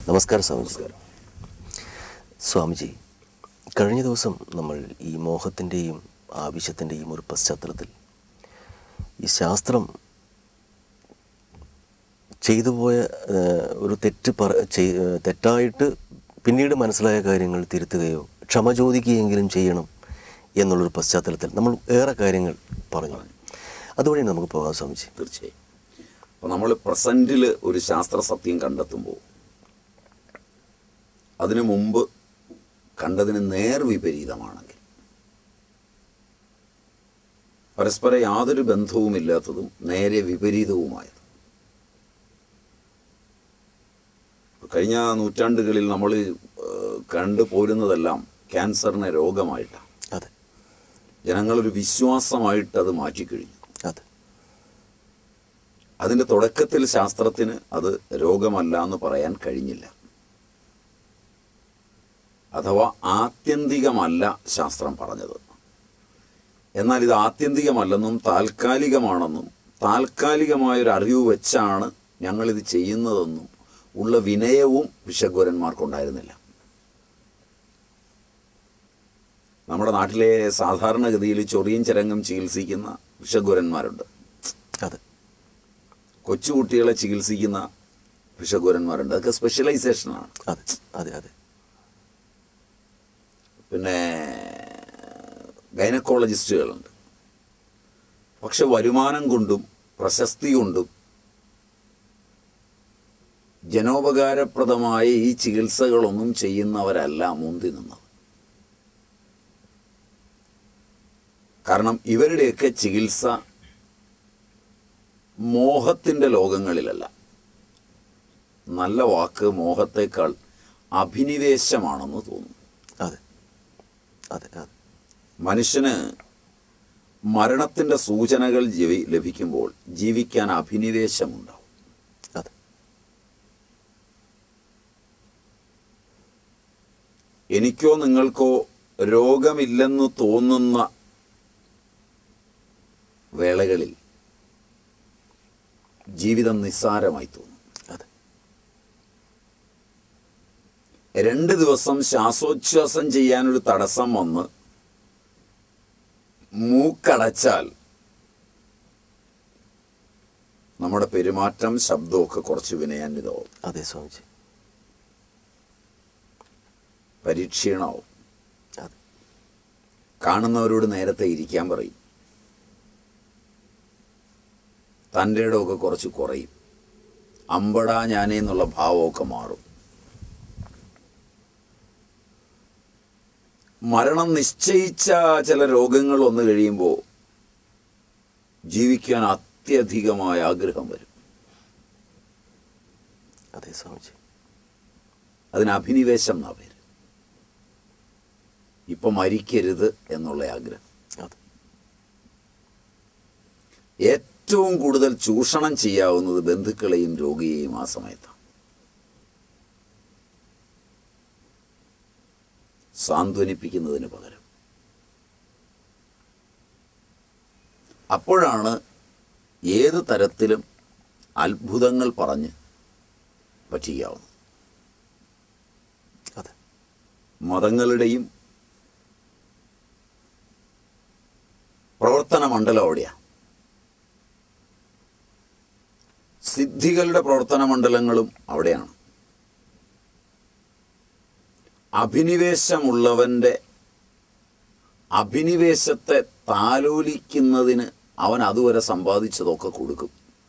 നമസ്കാരം സ്വാമിജി സ്വാമിജി കഴിഞ്ഞ ദിവസം നമ്മൾ ഈ മോഹത്തിൻ്റെയും ആവശ്യത്തിൻ്റെയും ഒരു പശ്ചാത്തലത്തിൽ ഈ ശാസ്ത്രം ചെയ്തു പോയ ഏഹ്, ഒരു തെറ്റ് പറ ചെയ്- ഏഹ്, തെറ്റായിട്ട് പിന്നീട് മനസ്സിലായ കാര്യങ്ങൾ തിരുത്തുകയോ ക്ഷമ ചോദിക്കുകയെങ്കിലും ചെയ്യണം എന്നുള്ളൊരു പശ്ചാത്തലത്തിൽ നമ്മൾ ഏറെ കാര്യങ്ങൾ പറഞ്ഞു അതുവഴി നമുക്ക് പോകാം സ്വാമിജി തീർച്ചയായും അപ്പോൾ നമ്മൾ പ്രസൻറ്റിൽ ഒരു ശാസ്ത്ര സത്യം കണ്ടെത്തുമ്പോൾ അതിനു മുമ്പ് കണ്ടതിന് നേർ വിപരീതമാണെങ്കിൽ പരസ്പരം യാതൊരു ബന്ധവുമില്ലാത്തതും നേരെ വിപരീതവുമായത് കഴിഞ്ഞ നൂറ്റാണ്ടുകളിൽ നമ്മൾ ഏഹ്, കണ്ടു പോരുന്നതെല്ലാം ക്യാൻസറിനെ രോഗമായിട്ടാണ് അതെ ജനങ്ങളൊരു വിശ്വാസമായിട്ട് അത് മാറ്റിക്കഴിഞ്ഞു അതെ അതിൻ്റെ തുടക്കത്തിൽ ശാസ്ത്രത്തിന് അത് രോഗമല്ല എന്ന് പറയാൻ കഴിഞ്ഞില്ല അഥവാ ആത്യന്തികമല്ല ശാസ്ത്രം പറഞ്ഞത് എന്നാൽ ഇത് ആത്യന്തികമല്ലെന്നും താൽക്കാലികമാണെന്നും താൽക്കാലികമായൊരു അറിവ് വെച്ചാണ് ഞങ്ങളിത് ചെയ്യുന്നതെന്നും ഉള്ള വിനയവും വിഷഗ്വരന്മാർക്കുണ്ടായിരുന്നില്ല നമ്മുടെ നാട്ടിലെ സാധാരണഗതിയിൽ ചൊറിയും ചരങ്ങും ചികിത്സിക്കുന്ന വിഷഗ്വരന്മാരുണ്ട് അതെ കൊച്ചുകുട്ടികളെ ചികിത്സിക്കുന്ന വിഷഗ്വരന്മാരുണ്ട് അതൊക്കെ സ്പെഷ്യലൈസേഷനാണ് അതെ അതെ അതെ പിന്നെ ഗൈനക്കോളജിസ്റ്റുകളുണ്ട് പക്ഷെ വരുമാനം കൊണ്ടും പ്രശസ്തി കൊണ്ടും ജനോപകാരപ്രദമായ ഈ ചികിത്സകളൊന്നും ചെയ്യുന്നവരല്ല മുന്തി നിന്നത് കാരണം ഇവരുടെയൊക്കെ ചികിത്സ മോഹത്തിൻ്റെ ലോകങ്ങളിലല്ല നല്ല വാക്ക് മോഹത്തേക്കാൾ അഭിനിവേശമാണെന്ന് തോന്നുന്നു അതെ അതെ അതെ മനുഷ്യന് മരണത്തിൻ്റെ സൂചനകൾ ജീവി ലഭിക്കുമ്പോൾ ജീവിക്കാൻ അഭിനിവേശമുണ്ടാവും അതെ എനിക്കോ നിങ്ങൾക്കോ രോഗമില്ലെന്ന് തോന്നുന്ന വേളകളിൽ ജീവിതം നിസ്സാരമായി തോന്നും അതെ രണ്ട് ദിവസം ശ്വാസോച്ഛ്വാസം ചെയ്യാനൊരു തടസ്സം വന്ന് മൂക്കടച്ചാൽ നമ്മുടെ പെരുമാറ്റം ശബ്ദമൊക്കെ കുറച്ച് വിനയാന്വിതമാവും അതെ സ്വാമിജി പരിക്ഷീണമാവും അതെ കാണുന്നവരോട് നേരത്തെ ഇരിക്കാൻ പറയും തൻ്റെ ഇടമൊക്കെ കുറച്ച് കുറയും അമ്പടാ ഞാനേ എന്നുള്ള ഭാവമൊക്കെ മാറും മരണം നിശ്ചയിച്ച ചില രോഗങ്ങൾ വന്നു കഴിയുമ്പോൾ ജീവിക്കാൻ അത്യധികമായ ആഗ്രഹം വരും അതെ സ്വാമിജി അതിന് അഭിനിവേശം എന്നാ പേര് ഇപ്പൊ മരിക്കരുത് എന്നുള്ള ആഗ്രഹം അതെ ഏറ്റവും കൂടുതൽ ചൂഷണം ചെയ്യാവുന്നത് ബന്ധുക്കളെയും രോഗിയെയും ആ സമയത്താണ് സാന്ത്വനിപ്പിക്കുന്നതിന് പകരം അപ്പോഴാണ് ഏത് തരത്തിലും അത്ഭുതങ്ങൾ പറഞ്ഞ് പറ്റിക്കാവുന്നത് അതെ മതങ്ങളുടെയും പ്രവർത്തന മണ്ഡലം അവിടെയാണ് സിദ്ധികളുടെ പ്രവർത്തന മണ്ഡലങ്ങളും അവിടെയാണ് അഭിനിവേശമുള്ളവൻ്റെ അഭിനിവേശത്തെ താലോലിക്കുന്നതിന് അവൻ അതുവരെ സമ്പാദിച്ചതൊക്കെ കൊടുക്കും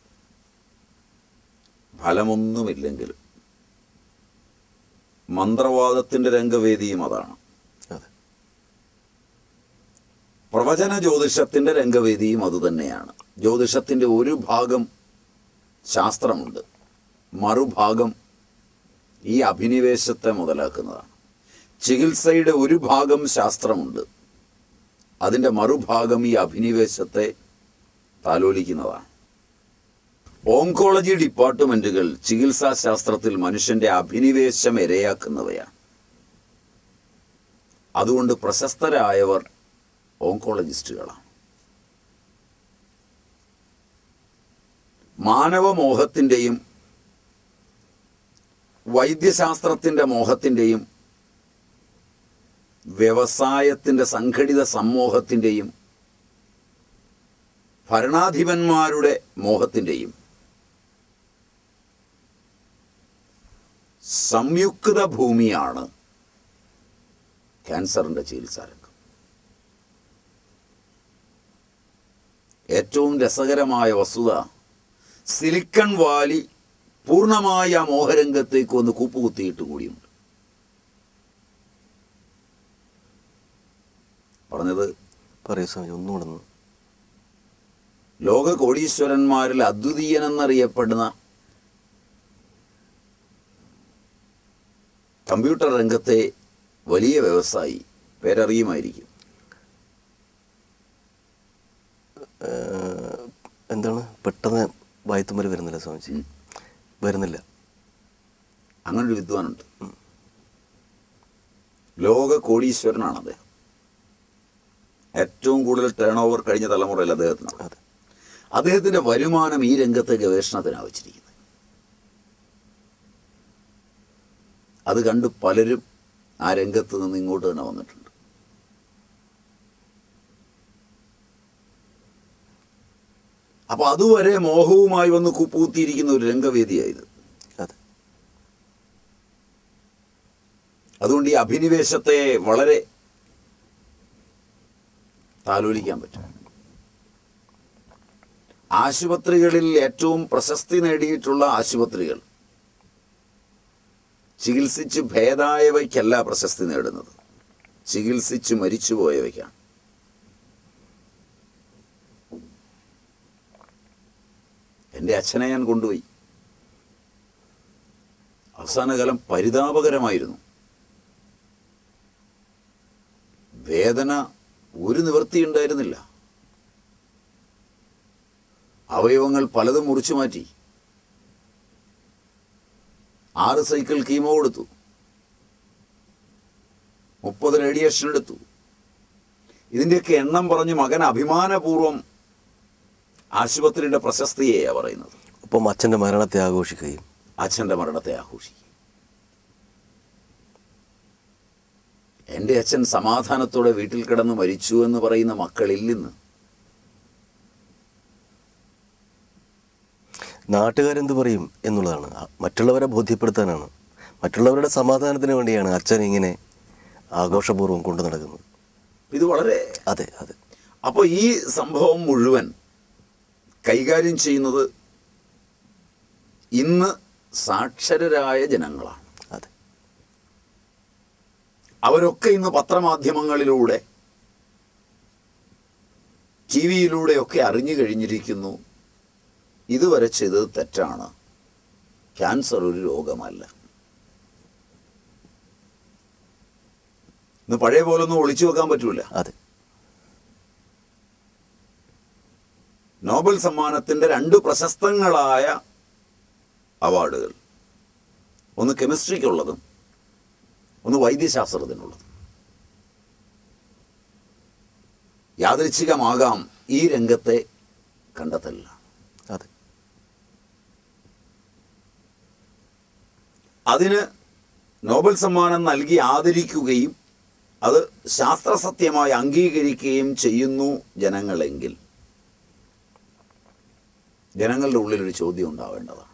ഫലമൊന്നുമില്ലെങ്കിലും മന്ത്രവാദത്തിൻ്റെ രംഗവേദിയും അതാണ് അതെ പ്രവചന ജ്യോതിഷത്തിൻ്റെ രംഗവേദിയും അതുതന്നെയാണ് ജ്യോതിഷത്തിൻ്റെ ഒരു ഭാഗം ശാസ്ത്രമുണ്ട് മറുഭാഗം ഈ അഭിനിവേശത്തെ മുതലാക്കുന്നതാണ് ചികിത്സയുടെ ഒരു ഭാഗം ശാസ്ത്രമുണ്ട് അതിൻ്റെ മറുഭാഗം ഈ അഭിനിവേശത്തെ താലോലിക്കുന്നതാണ് ഓങ്കോളജി ഡിപ്പാർട്ട്മെൻറ്റുകൾ ചികിത്സാശാസ്ത്രത്തിൽ മനുഷ്യൻ്റെ അഭിനിവേശം ഇരയാക്കുന്നവയാണ് അതുകൊണ്ട് പ്രശസ്തരായവർ ഓങ്കോളജിസ്റ്റുകളാണ് മാനവമോഹത്തിൻ്റെയും വൈദ്യശാസ്ത്രത്തിൻ്റെ മോഹത്തിൻ്റെയും വ്യവസായത്തിൻ്റെ സംഘടിത സമൂഹത്തിൻ്റെയും ഭരണാധിപന്മാരുടെ മോഹത്തിൻ്റെയും സംയുക്ത ഭൂമിയാണ് ക്യാൻസറിൻ്റെ ചികിത്സാരംഗം ഏറ്റവും രസകരമായ വസ്തുത സിലിക്കൺ വാലി പൂർണ്ണമായി ആ മോഹരംഗത്തേക്ക് ഒന്ന് കൂപ്പുകുത്തിയിട്ട് കൂടിയുണ്ട് പറഞ്ഞത് പറയൂ സ്വാമിജി ഒന്നുകൂടെ ഒന്ന് ലോക കോടീശ്വരന്മാരിൽ അദ്വിതീയനെന്നറിയപ്പെടുന്ന കമ്പ്യൂട്ടർ രംഗത്തെ വലിയ വ്യവസായി പേരറിയുമായിരിക്കും ഏഹ്, എന്താണ് പെട്ടെന്ന് വായത്തുമ്മൽ വരുന്നില്ല സ്വാമിജി വരുന്നില്ല അങ്ങനൊരു വിദ്വാനുണ്ട് ലോക കോടീശ്വരനാണ് അദ്ദേഹം ഏറ്റവും കൂടുതൽ ടേൺ ഓവർ കഴിഞ്ഞ തലമുറയിൽ അദ്ദേഹത്തിനാണ് അതെ അദ്ദേഹത്തിന്റെ വരുമാനം ഈ രംഗത്തെ ഗവേഷണത്തിനാണ് വെച്ചിരിക്കുന്നത് അത് കണ്ട് പലരും ആ രംഗത്ത് നിന്ന് ഇങ്ങോട്ട് തന്നെ വന്നിട്ടുണ്ട് അപ്പൊ അതുവരെ മോഹവുമായി വന്ന് കുപ്പൂത്തിയിരിക്കുന്ന ഒരു രംഗവേദിയായത് അതെ അതുകൊണ്ട് ഈ അഭിനിവേശത്തെ വളരെ താലോലിക്കാൻ പറ്റും ആശുപത്രികളിൽ ഏറ്റവും പ്രശസ്തി നേടിയിട്ടുള്ള ആശുപത്രികൾ ചികിത്സിച്ച് ഭേദായവയ്ക്കല്ല പ്രശസ്തി നേടുന്നത് ചികിത്സിച്ച് മരിച്ചുപോയവയ്ക്കാണ് എൻ്റെ അച്ഛനെ ഞാൻ കൊണ്ടുപോയി അവസാനകാലം പരിതാപകരമായിരുന്നു വേദന ഒരു നിവൃത്തിയുണ്ടായിരുന്നില്ല അവയവങ്ങൾ പലതും മുറിച്ചു മാറ്റി ആറ് സൈക്കിൾ കീമോ കൊടുത്തു മുപ്പത് റേഡിയേഷൻ എടുത്തു ഇതിൻ്റെയൊക്കെ എണ്ണം പറഞ്ഞ് മകൻ അഭിമാനപൂർവം ആശുപത്രിയുടെ പ്രശസ്തിയെയാണ് പറയുന്നത് ഒപ്പം അച്ഛൻ്റെ മരണത്തെ ആഘോഷിക്കുകയും അച്ഛൻ്റെ മരണത്തെ ആഘോഷിക്കും എൻ്റെ അച്ഛൻ സമാധാനത്തോടെ വീട്ടിൽ കിടന്ന് മരിച്ചു എന്ന് പറയുന്ന മക്കളില്ലെന്ന് നാട്ടുകാരെന്ത് പറയും എന്നുള്ളതാണ് ആ- മറ്റുള്ളവരെ ബോധ്യപ്പെടുത്താനാണ് മറ്റുള്ളവരുടെ സമാധാനത്തിന് വേണ്ടിയാണ് അച്ഛൻ ഇങ്ങനെ ആഘോഷപൂർവ്വം കൊണ്ടു നടക്കുന്നത് ഇത് വളരെ അതെ അതെ അപ്പോൾ ഈ സംഭവം മുഴുവൻ കൈകാര്യം ചെയ്യുന്നത് ഇന്ന് സാക്ഷരരായ ജനങ്ങളാണ് അതെ അവരൊക്കെ ഇന്ന് പത്രമാധ്യമങ്ങളിലൂടെ ടി വിയിലൂടെയൊക്കെ അറിഞ്ഞു കഴിഞ്ഞിരിക്കുന്നു ഇതുവരെ ചെയ്തത് തെറ്റാണ് ക്യാൻസർ ഒരു രോഗമല്ല ഇന്ന് പഴയ പോലൊന്നും ഒളിച്ചു വെക്കാൻ പറ്റൂല അതെ നോബൽ സമ്മാനത്തിന്റെ രണ്ട് പ്രശസ്തങ്ങളായ അവാർഡുകൾ ഒന്ന് കെമിസ്ട്രിക്കുള്ളതും ഒന്ന് വൈദ്യശാസ്ത്രത്തിനുള്ളതും യാദൃച്ഛികമാകാം ഈ രംഗത്തെ കണ്ടെത്തലില്ല അതെ അതിന് നോബൽ സമ്മാനം നൽകി ആദരിക്കുകയും അത് ശാസ്ത്രസത്യമായി അംഗീകരിക്കുകയും ചെയ്യുന്നു ജനങ്ങളെങ്കിൽ ജനങ്ങളുടെ ഉള്ളിലൊരു ചോദ്യം ഉണ്ടാവേണ്ടതാണ്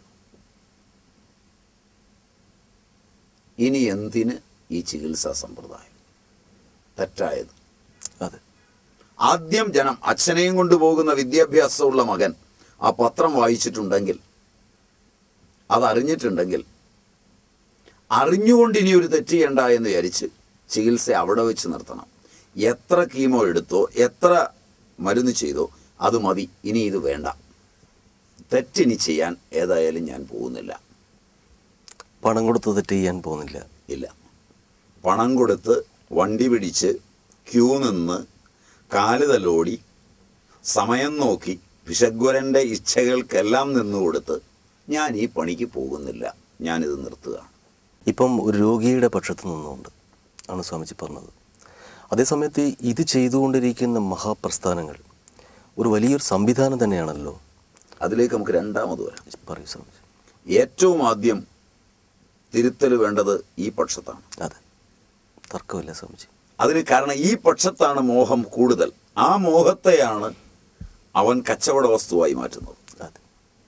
ഇനി എന്തിന് ഈ ചികിത്സാ സമ്പ്രദായം തെറ്റായത് അതെ ആദ്യം ജനം അച്ഛനെയും കൊണ്ടുപോകുന്ന വിദ്യാഭ്യാസമുള്ള മകൻ ആ പത്രം വായിച്ചിട്ടുണ്ടെങ്കിൽ അതറിഞ്ഞിട്ടുണ്ടെങ്കിൽ അറിഞ്ഞുകൊണ്ട് ഇനി ഒരു തെറ്റ് ചെയ്യണ്ട എന്ന് വിചാരിച്ച് ചികിത്സ അവിടെ വെച്ച് നിർത്തണം എത്ര കീമോ എടുത്തോ എത്ര മരുന്ന് ചെയ്തോ അത് മതി ഇനി ഇത് വേണ്ട തെറ്റിനി ചെയ്യാൻ ഏതായാലും ഞാൻ പോകുന്നില്ല പണം കൊടുത്ത് തെറ്റ് ചെയ്യാൻ പോകുന്നില്ല ഇല്ല പണം കൊടുത്ത് വണ്ടി പിടിച്ച് ക്യൂ നിന്ന് കാല് തലോടി സമയം നോക്കി വിഷഗ്വരൻ്റെ ഇച്ഛകൾക്കെല്ലാം നിന്ന് കൊടുത്ത് ഞാൻ ഈ പണിക്ക് പോകുന്നില്ല ഞാനിത് നിർത്തുകയാണ് ഇപ്പം ഒരു രോഗിയുടെ പക്ഷത്ത് നിന്നുകൊണ്ട് ആണ് സ്വാമിജി പറഞ്ഞത് അതേസമയത്ത് ഇത് ചെയ്തുകൊണ്ടിരിക്കുന്ന മഹാപ്രസ്ഥാനങ്ങൾ ഒരു വലിയൊരു സംവിധാനം തന്നെയാണല്ലോ അതിലേക്ക് നമുക്ക് രണ്ടാമത് വരാം പറയൂ സ്വാമിജി ഏറ്റവും ആദ്യം തിരുത്തൽ വേണ്ടത് ഈ പക്ഷത്താണ് അതെ തർക്കമില്ല സ്വാമിജി അതിന് കാരണം ഈ പക്ഷത്താണ് മോഹം കൂടുതൽ ആ മോഹത്തെയാണ് അവൻ കച്ചവട വസ്തുവായി മാറ്റുന്നത് അതെ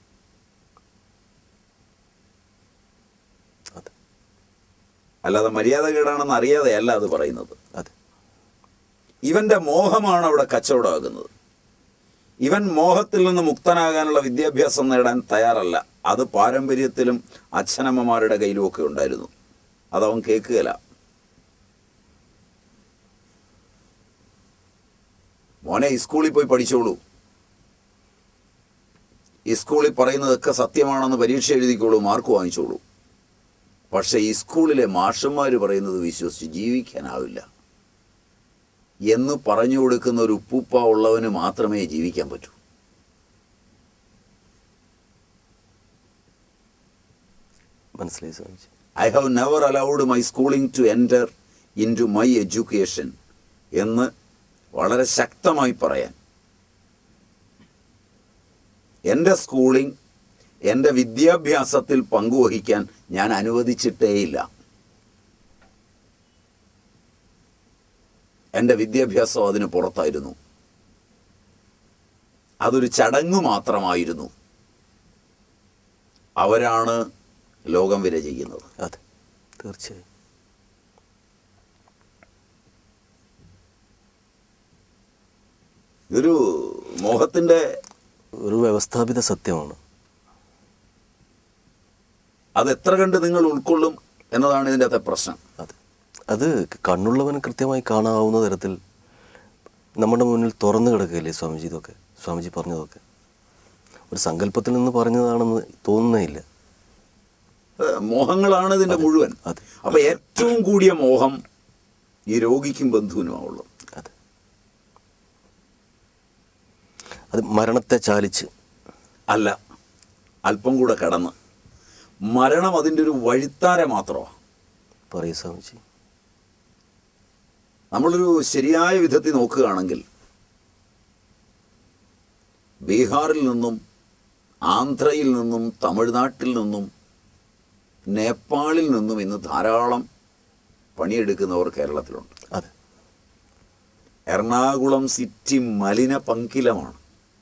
അതെ അല്ലാതെ മര്യാദകേടാണെന്ന് അറിയാതെയല്ല അത് പറയുന്നത് അതെ ഇവന്റെ മോഹമാണ് അവിടെ കച്ചവടമാകുന്നത് ഇവൻ മോഹത്തിൽ നിന്ന് മുക്തനാകാനുള്ള വിദ്യാഭ്യാസം നേടാൻ തയ്യാറല്ല അത് പാരമ്പര്യത്തിലും അച്ഛനമ്മമാരുടെ കയ്യിലുമൊക്കെ ഉണ്ടായിരുന്നു അതവൻ കേൾക്കുകയില്ല മോനെ ഈ സ്കൂളിൽ പോയി പഠിച്ചോളൂ ഈ സ്കൂളിൽ പറയുന്നതൊക്കെ സത്യമാണെന്ന് പരീക്ഷ എഴുതിക്കോളൂ മാർക്ക് വാങ്ങിച്ചോളൂ പക്ഷേ ഈ സ്കൂളിലെ മാഷന്മാർ പറയുന്നത് വിശ്വസിച്ച് ജീവിക്കാനാവില്ല എന്ന് പറഞ്ഞു കൊടുക്കുന്ന ഒരു ഉപ്പുപ്പ ഉള്ളവന് മാത്രമേ ജീവിക്കാൻ പറ്റൂ മനസ്സിലായി Swamiji I have never allowed my schooling to enter into my education എന്ന് വളരെ ശക്തമായി പറയാൻ എൻ്റെ സ്കൂളിംഗ് എൻ്റെ വിദ്യാഭ്യാസത്തിൽ പങ്കുവഹിക്കാൻ ഞാൻ അനുവദിച്ചിട്ടേയില്ല എൻ്റെ വിദ്യാഭ്യാസം അതിന് പുറത്തായിരുന്നു അതൊരു ചടങ്ങ് മാത്രമായിരുന്നു അവരാണ് ലോകം വിര ചെയ്യുന്നത് അതെ തീർച്ചയായും ഇതൊരു മോഹത്തിൻ്റെ ഒരു വ്യവസ്ഥാപിത സത്യമാണ് അത് എത്ര കണ്ട് നിങ്ങൾ ഉൾക്കൊള്ളും എന്നതാണ് ഇതിൻ്റെ അകത്തെ പ്രശ്നം അതെ അത് കണ്ണുള്ളവന് കൃത്യമായി കാണാവുന്ന തരത്തിൽ നമ്മുടെ മുന്നിൽ തുറന്നു കിടക്കുകയല്ലേ സ്വാമിജി ഇതൊക്കെ സ്വാമിജി പറഞ്ഞതൊക്കെ ഒരു സങ്കല്പത്തിൽ നിന്ന് പറഞ്ഞതാണെന്ന് തോന്നുന്നേയില്ല ഏഹ് മോഹങ്ങളാണ് ഇതിൻ്റെ മുഴുവൻ അതെ. അപ്പൊ ഏറ്റവും കൂടിയ മോഹം ഈ രോഗിക്കും ബന്ധുവിനുമാവുള്ളൂ അതെ അത് മരണത്തെ ചാലിച്ച് അല്ല അല്പം കൂടെ കടന്ന് മരണം അതിൻ്റെ ഒരു വഴിത്താര മാത്രമാണ് പറയൂ സ്വാമിജി നമ്മളൊരു ശരിയായ വിധത്തിൽ നോക്കുകയാണെങ്കിൽ ബീഹാറിൽ നിന്നും ആന്ധ്രയിൽ നിന്നും തമിഴ്നാട്ടിൽ നിന്നും നേപ്പാളിൽ നിന്നും ഇന്ന് ധാരാളം പണിയെടുക്കുന്നവർ കേരളത്തിലുണ്ട് അതെ എറണാകുളം സിറ്റി മലിന പങ്കിലമാണ്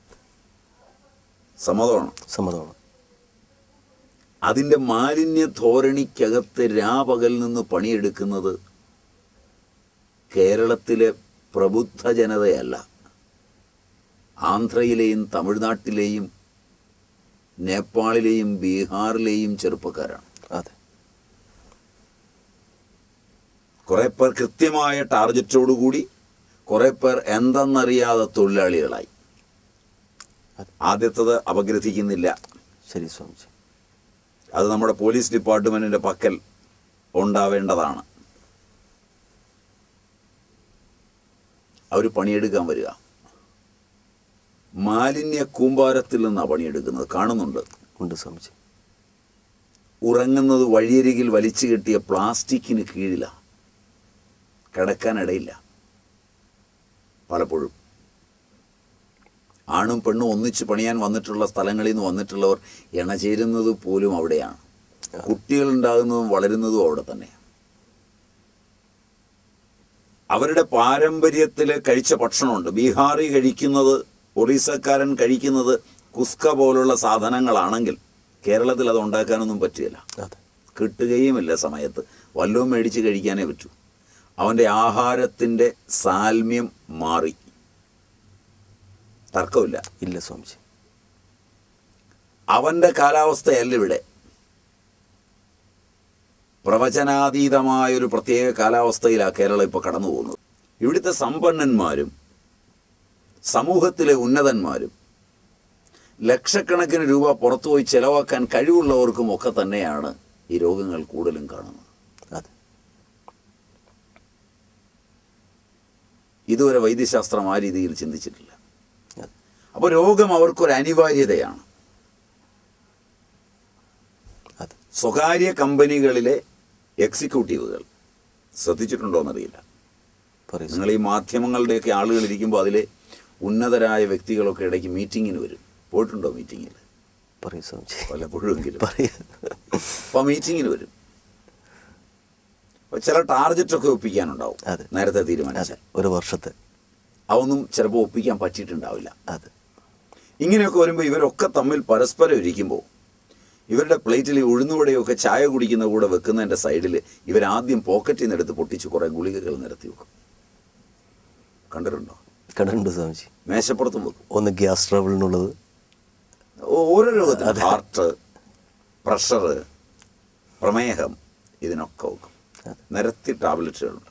സമ്മതമാണ് സമ്മതമാണ് അതിൻ്റെ മാലിന്യ ധോരണിക്കകത്ത് രാപകൽ നിന്ന് പണിയെടുക്കുന്നത് കേരളത്തിലെ പ്രബുദ്ധ ജനതയല്ല ആന്ധ്രയിലെയും തമിഴ്നാട്ടിലെയും നേപ്പാളിലെയും ബീഹാറിലെയും ചെറുപ്പക്കാരാണ് അതെ കുറേ പേർ കൃത്യമായ ടാർഗറ്റോടുകൂടി കുറേ പേർ എന്തെന്നറിയാതെ തൊഴിലാളികളായി അതെ. ആദ്യത്തത് അപഗ്രഥിക്കുന്നില്ല ശരി സ്വാമിജി അത് നമ്മുടെ പോലീസ് ഡിപ്പാർട്ട്മെൻറ്റിൻ്റെ പക്കൽ ഉണ്ടാവേണ്ടതാണ് അവർ പണിയെടുക്കാൻ വരിക മാലിന്യ കൂമ്പാരത്തിൽ നിന്നാണ് പണിയെടുക്കുന്നത് കാണുന്നുണ്ട് ഉണ്ട് സ്വാമിജി ഉറങ്ങുന്നത് വഴിയരികിൽ വലിച്ചു കെട്ടിയ പ്ലാസ്റ്റിക്കിന് കീഴിലാണ് കിടക്കാനിടയില്ല പലപ്പോഴും ആണും പെണ്ണും ഒന്നിച്ച് പണിയാൻ വന്നിട്ടുള്ള സ്ഥലങ്ങളിൽ നിന്ന് വന്നിട്ടുള്ളവർ ഇണചേരുന്നത് പോലും അവിടെയാണ് കുട്ടികളുണ്ടാകുന്നതും വളരുന്നതും അവിടെ തന്നെയാണ് അവരുടെ പാരമ്പര്യത്തിൽ കഴിച്ച ഭക്ഷണമുണ്ട് ബീഹാറി കഴിക്കുന്നത് ഒറീസക്കാരൻ കഴിക്കുന്നത് കുസ്ക പോലുള്ള സാധനങ്ങളാണെങ്കിൽ കേരളത്തിൽ അത് ഉണ്ടാക്കാനൊന്നും പറ്റുകയില്ല അതെ കിട്ടുകയുമില്ല സമയത്ത് വല്ലതും മേടിച്ച് കഴിക്കാനേ പറ്റൂ അവൻ്റെ ആഹാരത്തിൻ്റെ സാൽമ്യം മാറി തർക്കമില്ല ഇല്ല സ്വാമിജി അവൻ്റെ കാലാവസ്ഥയല്ല ഇവിടെ പ്രവചനാതീതമായൊരു പ്രത്യേക കാലാവസ്ഥയിലാണ് കേരളം ഇപ്പോൾ കടന്നു പോകുന്നത് ഇവിടുത്തെ സമ്പന്നന്മാരും സമൂഹത്തിലെ ഉന്നതന്മാരും ലക്ഷക്കണക്കിന് രൂപ പുറത്തുപോയി ചെലവാക്കാൻ കഴിവുള്ളവർക്കും ഒക്കെ തന്നെയാണ് ഈ രോഗങ്ങൾ കൂടുതലും കാണുന്നത് അതെ ഇതുവരെ വൈദ്യശാസ്ത്രം ആ രീതിയിൽ ചിന്തിച്ചിട്ടില്ല അതെ അപ്പോൾ രോഗം അവർക്കൊരു അനിവാര്യതയാണ് അതെ സ്വകാര്യ കമ്പനികളിലെ എക്സിക്യൂട്ടീവുകൾ ശ്രദ്ധിച്ചിട്ടുണ്ടോ എന്നറിയില്ല പറയൂ നിങ്ങൾ ഈ മാധ്യമങ്ങളുടെയൊക്കെ ആളുകൾ ഇരിക്കുമ്പോൾ അതിലെ ഉന്നതരായ വ്യക്തികളൊക്കെ ഇടയ്ക്ക് മീറ്റിങ്ങിന് വരും പോയിട്ടുണ്ടോ മീറ്റിങ്ങിൽ പറയൂ സ്വാമിജി വല്ലപ്പോഴുമെങ്കിലും പറയൂ അപ്പോൾ മീറ്റിങ്ങിന് വരും ചില ടാർഗറ്റൊക്കെ ഒപ്പിക്കാനുണ്ടാവും അതെ. നേരത്തെ തീരുമാനിച്ച അതെ ഒരു വർഷത്തെ അതൊന്നും ചിലപ്പോൾ ഒപ്പിക്കാൻ പറ്റിയിട്ടുണ്ടാവില്ല അതെ ഇങ്ങനെയൊക്കെ വരുമ്പോൾ ഇവരൊക്കെ തമ്മിൽ പരസ്പരം ഇരിക്കുമ്പോൾ ഇവരുടെ പ്ലേറ്റിൽ ഈ ഉഴുന്നുവടയൊക്കെ ചായ കുടിക്കുന്ന കൂടെ വെക്കുന്നതിൻ്റെ സൈഡിൽ ഇവരാദ്യം പോക്കറ്റിൽ നിന്ന് എടുത്ത് പൊട്ടിച്ച് കുറേ ഗുളികകൾ നിരത്തി വെക്കും കണ്ടിട്ടുണ്ടോ കണ്ടിട്ടുണ്ട് സ്വാമിജി മേശപ്പുറത്തും വെക്കും ഒന്ന് ഗ്യാസ് ട്രബിളിനുള്ളത് ഓ- ഓരോ രോഗത്തിന് ഹാർട്ട് പ്രഷർ പ്രമേഹം ഇതിനൊക്കെ വെക്കും നിരത്തി ടാബ്ലറ്റുകളുണ്ട്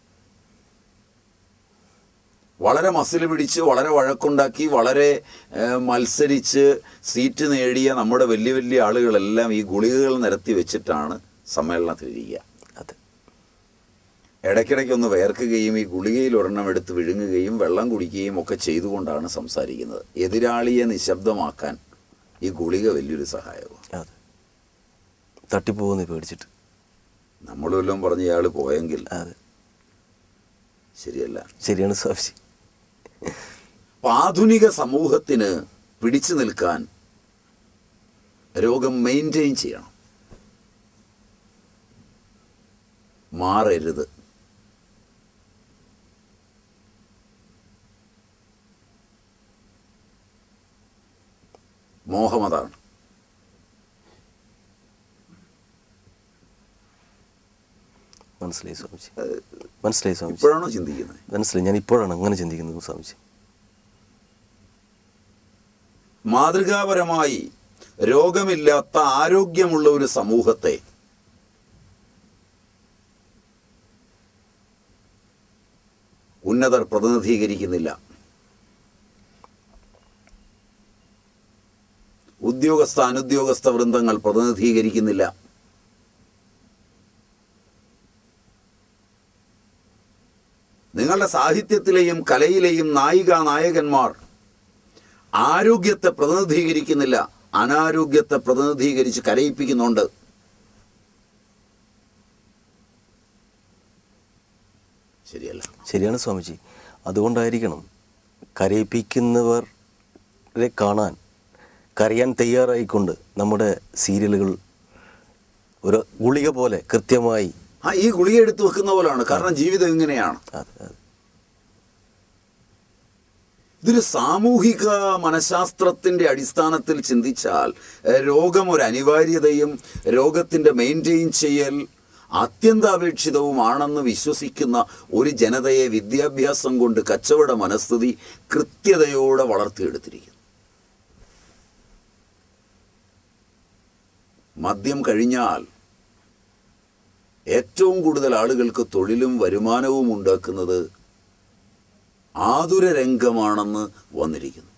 വളരെ മസിൽ പിടിച്ച് വളരെ വഴക്കുണ്ടാക്കി വളരെ ഏഹ്, മത്സരിച്ച് സീറ്റ് നേടിയ നമ്മുടെ വലിയ വലിയ ആളുകളെല്ലാം ഈ ഗുളികകൾ നിരത്തി വെച്ചിട്ടാണ് സമ്മേളനത്തിലിരിക്കുക അതെ ഇടയ്ക്കിടയ്ക്ക് ഒന്ന് വേർക്കുകയും ഈ ഗുളികയിൽ ഒരെണ്ണം എടുത്ത് വിഴുങ്ങുകയും വെള്ളം കുടിക്കുകയും ഒക്കെ ചെയ്തുകൊണ്ടാണ് സംസാരിക്കുന്നത് എതിരാളിയെ നിശബ്ദമാക്കാൻ ഈ ഗുളിക വലിയൊരു സഹായമാണ് അതെ തട്ടിപ്പോകുന്ന പേടിച്ചിട്ട് നമ്മൾ വല്ലതും പറഞ്ഞ് ഇയാൾ പോയെങ്കിൽ അതെ ശരിയല്ല ശരിയാണ് സ്വാമിജി അപ്പൊ ആധുനിക സമൂഹത്തിന് പിടിച്ചു നിൽക്കാൻ രോഗം മെയിൻറ്റെയിൻ ചെയ്യണം മാറരുത് മോഹം അതാണ് മനസ്സിലായി സ്വാമിജി മനസ്സിലായി സ്വാമിജി ഇപ്പോഴാണോ ചിന്തിക്കുന്നത് മനസ്സിലായി ഞാൻ ഇപ്പോഴാണ് അങ്ങനെ ചിന്തിക്കുന്നത് സ്വാമിജി മാതൃകാപരമായി രോഗമില്ലാത്ത ആരോഗ്യമുള്ള ഒരു സമൂഹത്തെ ഉന്നതർ പ്രതിനിധീകരിക്കുന്നില്ല ഉദ്യോഗസ്ഥ അനുദ്യോഗസ്ഥ വൃന്ദങ്ങൾ പ്രതിനിധീകരിക്കുന്നില്ല നിങ്ങളുടെ സാഹിത്യത്തിലെയും കലയിലെയും നായിക നായകന്മാർ ആരോഗ്യത്തെ പ്രതിനിധീകരിക്കുന്നില്ല അനാരോഗ്യത്തെ പ്രതിനിധീകരിച്ച് കരയിപ്പിക്കുന്നുണ്ട് ശരിയല്ല ശരിയാണ് സ്വാമിജി അതുകൊണ്ടായിരിക്കണം കരയിപ്പിക്കുന്നവരെ കാണാൻ കരയാൻ തയ്യാറായിക്കൊണ്ട് നമ്മുടെ സീരിയലുകൾ ഒരു ഗുളിക പോലെ കൃത്യമായി ആ ഈ ഗുളിക എടുത്ത് വെക്കുന്ന പോലാണ് കാരണം ജീവിതം ഇങ്ങനെയാണ് അതെ അതെ ഇതൊരു സാമൂഹിക മനഃശാസ്ത്രത്തിന്റെ അടിസ്ഥാനത്തിൽ ചിന്തിച്ചാൽ ഏഹ്, രോഗം ഒരു അനിവാര്യതയും രോഗത്തിന്റെ മെയിൻറ്റെയിൻ ചെയ്യൽ അത്യന്താപേക്ഷിതവുമാണെന്ന് വിശ്വസിക്കുന്ന ഒരു ജനതയെ വിദ്യാഭ്യാസം കൊണ്ട് കച്ചവട മനസ്ഥിതി കൃത്യതയോടെ വളർത്തിയെടുത്തിരിക്കുന്നു മദ്യം കഴിഞ്ഞാൽ ഏറ്റവും കൂടുതൽ ആളുകൾക്ക് തൊഴിലും വരുമാനവും ഉണ്ടാക്കുന്നത് ആതുര രംഗമാണെന്ന് വന്നിരിക്കുന്നു